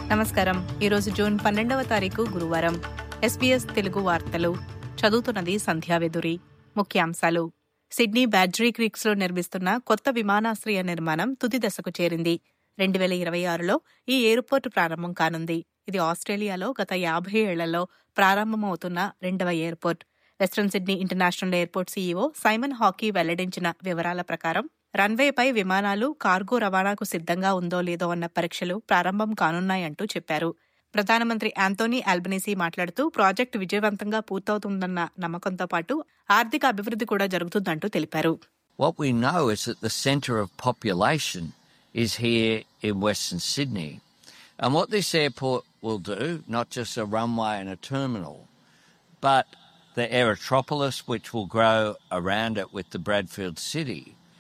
నమస్కారం ఈరోజు జూన్ పన్నెండవ తారీఖు గురువారం ఎస్పీఎస్ తెలుగు వార్తలు చదువుతున్నది సంధ్యావెదురి ముఖ్యాంశాలు సిడ్నీ బ్యాడ్జరీ క్రీక్స్ లో నిర్మిస్తున్న కొత్త విమానాశ్రయ నిర్మాణం తుది దశకు చేరింది రెండు వేల ఇరవై ఆరులో ఈ ఎయిర్పోర్టు ప్రారంభం కానుంది ఇది ఆస్ట్రేలియాలో గత యాభై ఏళ్లలో ప్రారంభమవుతున్న రెండవ airport Western Sydney international airport CEO Simon Hickey వెల్లడించిన వివరాల ప్రకారం రన్వేపై విమానాలు కార్గో రవాణాకు సిద్ధంగా ఉందో లేదో అన్న పరీక్షలు ప్రారంభం కానున్నాయంటూ చెప్పారు ప్రధానమంత్రి యాంతోనీ ఆల్బనీసీ మాట్లాడుతూ ప్రాజెక్టు విజయవంతంగా పూర్తవుతుందన్న నమ్మకంతో పాటు ఆర్థిక అభివృద్ధి కూడా జరుగుతుందంటూ తెలిపారు What we know is that the centre of population is here in Western Sydney. And what this airport will do, not just a runway and a terminal, but the Aerotropolis, which will grow around it with the Bradfield City,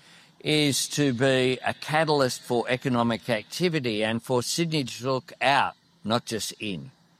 is to be a catalyst for economic activity and for Sydney to look out, not just in.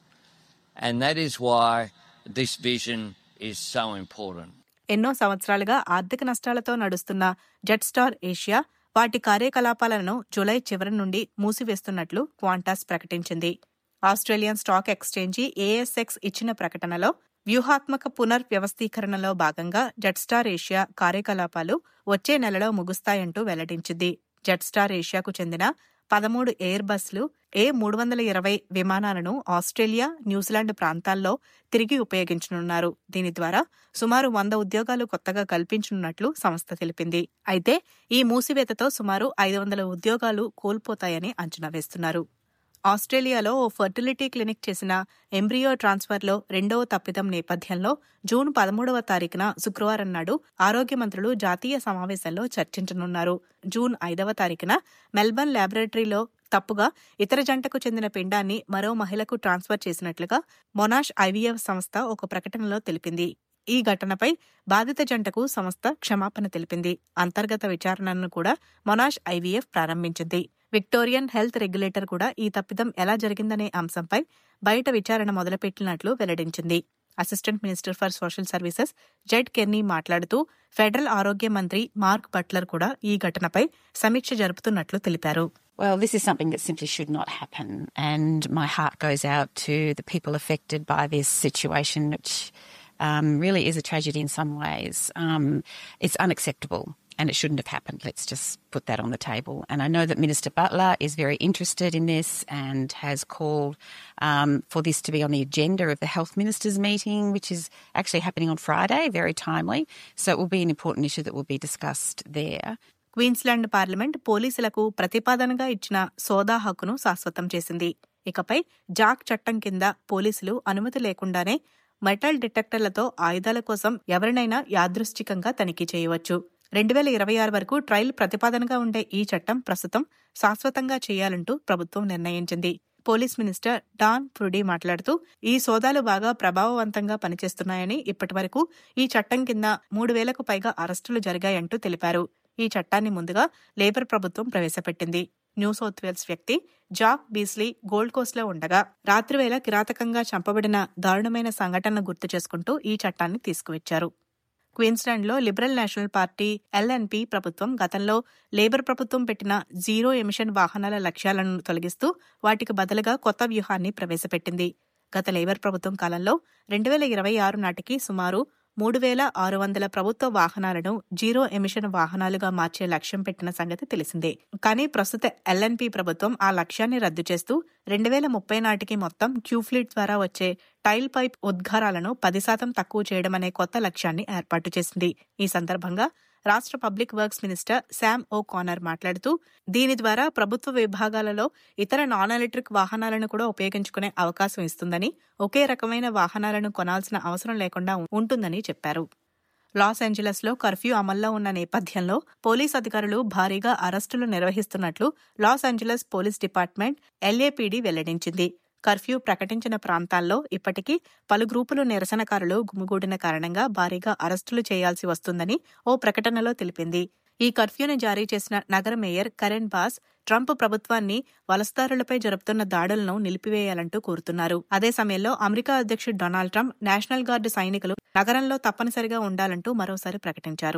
And that is why this vision is so important. ఎన్నో సంవత్సరాలుగా ఆర్థిక నష్టాలతో నడుస్తున్న jet star Asia వాటి కార్యకలాపాలను July చివరి నుండి మూసివేస్తున్నట్లు క్వాంటాస్ ప్రకటించింది ఆస్ట్రేలియన్ స్టాక్ ఎక్స్చేంజి ఏఎస్ఎక్స్ ఇచ్చిన ప్రకటనలో వ్యూహాత్మక పునర్వ్యవస్థీకరణలో భాగంగా జెట్స్టార్ ఏషియా కార్యకలాపాలు వచ్చే నెలలో ముగుస్తాయంటూ వెల్లడించింది జెట్స్టార్ ఏషియాకు చెందిన పదమూడు ఎయిర్ బస్లు ఏ మూడు వందల ఇరవై విమానాలను ఆస్ట్రేలియా న్యూజిలాండ్ ప్రాంతాల్లో తిరిగి ఉపయోగించనున్నారు దీని ద్వారా సుమారు వంద ఉద్యోగాలు కొత్తగా కల్పించనున్నట్లు సంస్థ తెలిపింది అయితే ఈ మూసివేతతో సుమారు ఐదు వందల ఉద్యోగాలు కోల్పోతాయని అంచనా వేస్తున్నారు ఆస్ట్రేలియాలో ఓ ఫర్టిలిటీ క్లినిక్ చేసిన ఎంబ్రియో ట్రాన్స్ఫర్లో రెండవ తప్పిదం నేపథ్యంలో జూన్ పదమూడవ తారీఖున శుక్రవారం నాడు ఆరోగ్య మంత్రులు జాతీయ సమావేశంలో చర్చించనున్నారు జూన్ ఐదవ తారీఖున మెల్బర్న్ ల్యాబొరేటరీలో తప్పుగా ఇతర జంటకు చెందిన పిండాన్ని మరో మహిళకు ట్రాన్స్ఫర్ చేసినట్లుగా మొనాష్ ఐవీఎఫ్ సంస్థ ఒక ప్రకటనలో తెలిపింది ఈ ఘటనపై బాధిత జంటకు సంస్థ క్షమాపణ తెలిపింది అంతర్గత విచారణను కూడా మొనాష్ ఐవీఎఫ్ ప్రారంభించింది విక్టోరియన్ హెల్త్ రెగ్యులేటర్ కూడా ఈ తప్పిదం ఎలా జరిగిందనే అంశంపై బయట విచారణ మొదలుపెట్టినట్లు వెల్లడించింది assistant minister for social services Ged Kearney మాట్లాడుతూ ఫెడరల్ ఆరోగ్య మంత్రి మార్క్ బట్లర్ కూడా ఈ ఘటనపై సమీక్ష జరుపుతున్నట్లు తెలిపారు Well, this is something that simply should not happen. And my heart goes out to the people affected by this situation, which um, really is a tragedy in some ways. Um, it's unacceptable and it shouldn't have happened. Let's just put that on the table. And I know that Minister Butler is very interested in this and has called um, for this to be on the agenda of the Health Ministers meeting, which is actually happening on Friday, very timely. So it will be an important issue that will be discussed there. Queensland parliament పోలీసులకు ప్రతిపాదనగా ఇచ్చిన సోదా హక్కును శాశ్వతం చేసింది ఇకపై Jack చట్టం కింద పోలీసులు అనుమతి లేకుండానే మెటల్ డిటెక్టర్లతో ఆయుధాల కోసం ఎవరినైనా యాదృశ్చికంగా తనిఖీ చేయవచ్చు రెండు వేల ఇరవై ఆరు వరకు ట్రయల్ ప్రతిపాదనగా ఉండే ఈ చట్టం ప్రస్తుతం శాశ్వతంగా చేయాలంటూ ప్రభుత్వం నిర్ణయించింది పోలీస్ మినిస్టర్ డాన్ ప్రుడీ మాట్లాడుతూ ఈ సోదాలు బాగా ప్రభావవంతంగా పనిచేస్తున్నాయని ఇప్పటివరకు ఈ చట్టం కింద మూడు వేలకు పైగా అరెస్టులు జరిగాయంటూ తెలిపారు ఈ చట్టాన్ని ముందుగా లేబర్ ప్రభుత్వం ప్రవేశపెట్టింది న్యూ సౌత్ వేల్స్ వ్యక్తి జాక్ బీస్లీ గోల్డ్ కోస్ట్ లో ఉండగా రాత్రివేళ కిరాతకంగా చంపబడిన దారుణమైన సంఘటనను గుర్తు చేసుకుంటూ ఈ చట్టాన్ని తీసుకువచ్చారు క్వీన్స్లాండ్లో లిబరల్ నేషనల్ పార్టీ ఎల్ఎన్పీ ప్రభుత్వం గతంలో లేబర్ ప్రభుత్వం పెట్టిన జీరో ఎమిషన్ వాహనాల లక్ష్యాలను తొలగిస్తూ వాటికి బదులుగా కొత్త వ్యూహాన్ని ప్రవేశపెట్టింది గత లేబర్ ప్రభుత్వం కాలంలో రెండు వేల ఇరవై ఆరు నాటికి సుమారు మూడు వేల ఆరు వందల ప్రభుత్వ వాహనాలను జీరో ఎమిషన్ వాహనాలుగా మార్చే లక్ష్యం పెట్టిన సంగతి తెలిసిందే కానీ ప్రస్తుత ఎల్ఎన్పీ ప్రభుత్వం ఆ లక్ష్యాన్ని రద్దు చేస్తూ రెండు వేల ముప్పై నాటికి మొత్తం క్యూ ఫ్లీట్ ద్వారా వచ్చే టైల్ పైప్ ఉద్గారాలను పది శాతం తక్కువ చేయడం అనే కొత్త లక్ష్యాన్ని ఏర్పాటు చేసింది ఈ సందర్భంగా రాష్ట్ర public works minister Sam O'Connor మాట్లాడుతూ దీని ద్వారా ప్రభుత్వ విభాగాలలో ఇతర నాన్ ఎలక్ట్రిక్ వాహనాలను కూడా ఉపయోగించుకునే అవకాశం ఇస్తుందని ఒకే రకమైన వాహనాలను కొనాల్సిన అవసరం లేకుండా ఉంటుందని చెప్పారు లాస్ ఏంజలస్ లో కర్ఫ్యూ అమల్లో ఉన్న నేపథ్యంలో పోలీస్ అధికారులు భారీగా అరెస్టులు నిర్వహిస్తున్నట్లు Los Angeles police department LAPD వెల్లడించింది కర్ఫ్యూ ప్రకటించిన ప్రాంతాల్లో ఇప్పటికీ పలు గ్రూపులు నిరసనకారులు గుమిగూడిన కారణంగా భారీగా అరెస్టులు చేయాల్సి వస్తుందని ఓ ప్రకటనలో తెలిపింది ఈ కర్ఫ్యూను జారీ చేసిన నగర మేయర్ కరెన్ బాస్ ట్రంప్ ప్రభుత్వాన్ని వలసదారులపై జరుపుతున్న దాడులను నిలిపివేయాలంటూ కోరుతున్నారు అదే సమయంలో అమెరికా అధ్యక్షుడు డొనాల్డ్ ట్రంప్ నేషనల్ గార్డు సైనికులు నగరంలో తప్పనిసరిగా ఉండాలంటూ మరోసారి ప్రకటించారు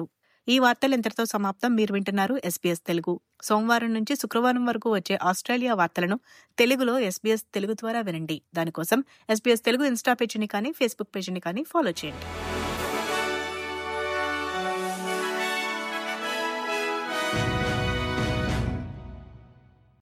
ఈ వార్తలు ఇంతటితో సమాప్తం మీరు వింటున్నారు ఎస్బీఎస్ తెలుగు సోమవారం నుంచి శుక్రవారం వరకు వచ్చే ఆస్ట్రేలియా వార్తలను తెలుగులో ఎస్బీఎస్ తెలుగు ద్వారా వినండి దానికోసం ఎస్బీఎస్ తెలుగు ఇన్స్టా పేజీని కానీ ఫేస్బుక్ పేజీని కానీ ఫాలో చేయండి